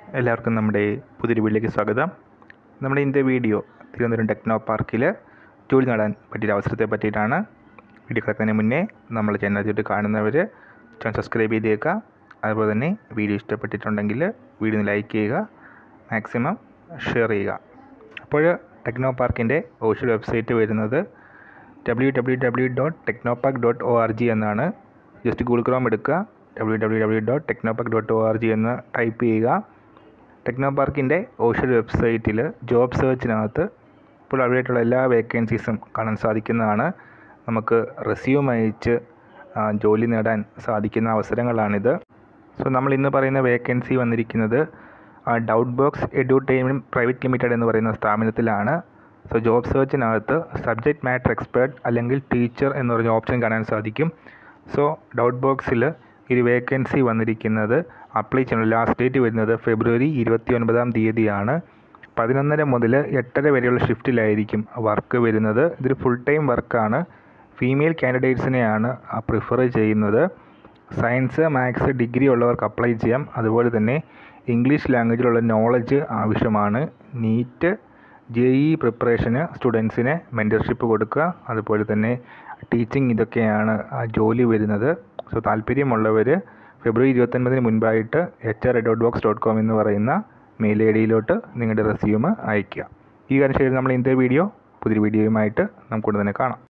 എല്ലാവർക്കും നമ്മുടെ പുതിയൊരു വീഡിയോയിലേക്ക് സ്വാഗതം നമ്മുടെ ഇന്നത്തെ വീഡിയോ തിരുവനന്തപുരം ടെക്നോ പാർക്കിൽ ജോലി നേടാൻ പറ്റിയ അവസരത്തെ പറ്റിയിട്ടാണ് വീഡിയോ കിടക്കുന്നതിന് മുന്നേ നമ്മൾ ചാനൽ ആദ്യമായിട്ട് കാണുന്നവർ ചാനൽ സബ്സ്ക്രൈബ് ചെയ്തേക്കുക അതുപോലെ തന്നെ വീഡിയോ ഇഷ്ടപ്പെട്ടിട്ടുണ്ടെങ്കിൽ വീഡിയോ ലൈക്ക് ചെയ്യുക മാക്സിമം ഷെയർ ചെയ്യുക അപ്പോൾ ടെക്നോ പാർക്കിൻ്റെ ഓഫീഷ്യൽ വെബ്സൈറ്റ് വരുന്നത് W W W dot Technopark dot O R G എന്നാണ് ജസ്റ്റ് ഗൂഗിൾ ക്രോം എടുക്കുക W W W dot Technopark dot O R G എന്ന് ടൈപ്പ് ചെയ്യുക ടെക്നോ പാർക്കിൻ്റെ ഓഫീഷ്യൽ വെബ്സൈറ്റിൽ ജോബ് സെർച്ചിനകത്ത് ഇപ്പോൾ അവൈലബിളായിട്ടുള്ള എല്ലാ വേക്കൻസീസും കാണാൻ സാധിക്കുന്നതാണ് നമുക്ക് റെസ്യൂം അയച്ച് ആ, ജോലി നേടാൻ സാധിക്കുന്ന അവസരങ്ങളാണിത് സോ നമ്മൾ ഇന്ന് പറയുന്ന വേക്കൻസി വന്നിരിക്കുന്നത് doubt box edutainment private limited എന്ന് പറയുന്ന സ്ഥാപനത്തിലാണ് സോ ജോബ് സെർച്ചിനകത്ത് സബ്ജക്റ്റ് മാറ്റർ എക്സ്പേർട്ട് അല്ലെങ്കിൽ ടീച്ചർ എന്ന് പറഞ്ഞ ഓപ്ഷൻ കാണാൻ സാധിക്കും സോ ഡൗട്ട് ബോക്സിൽ ഒരു വേക്കൻസി വന്നിരിക്കുന്നത് അപ്ലൈ ചെയ്യണം ലാസ്റ്റ് ഡേറ്റ് വരുന്നത് ഫെബ്രുവരി ഇരുപത്തി ഒൻപതാം തീയതിയാണ് പതിനൊന്നര മുതൽ എട്ടര വരെയുള്ള ഷിഫ്റ്റിലായിരിക്കും വർക്ക് വരുന്നത് ഇതൊരു ഫുൾ ടൈം വർക്കാണ് ഫീമെയിൽ കാൻഡിഡേറ്റ്സിനെയാണ് പ്രിഫർ ചെയ്യുന്നത് സയൻസ് മാത്സ് ഡിഗ്രി ഉള്ളവർക്ക് അപ്ലൈ ചെയ്യാം അതുപോലെ തന്നെ ഇംഗ്ലീഷ് ലാംഗ്വേജിലുള്ള നോളജ് ആവശ്യമാണ് നീറ്റ് ജെ ഇ പ്രിപ്പറേഷന് സ്റ്റുഡൻസിന് മെൻറ്റർഷിപ്പ് കൊടുക്കുക അതുപോലെ തന്നെ ടീച്ചിങ് ഇതൊക്കെയാണ് ആ ജോലി വരുന്നത് സോ താല്പര്യമുള്ളവർ ഫെബ്രുവരി ഇരുപത്തൊൻപതിന് മുൻപായിട്ട് H R dot box dot com എന്ന് പറയുന്ന മെയിൽ ഐ ഡിയിലോട്ട് നിങ്ങളുടെ റെസ്യൂം അയയ്ക്കുക ഈ കാര്യം ശരി നമ്മൾ ഇന്നത്തെ വീഡിയോ പുതിയൊരു വീഡിയോയുമായിട്ട് നമുക്ക് ഉടൻ തന്നെ കാണാം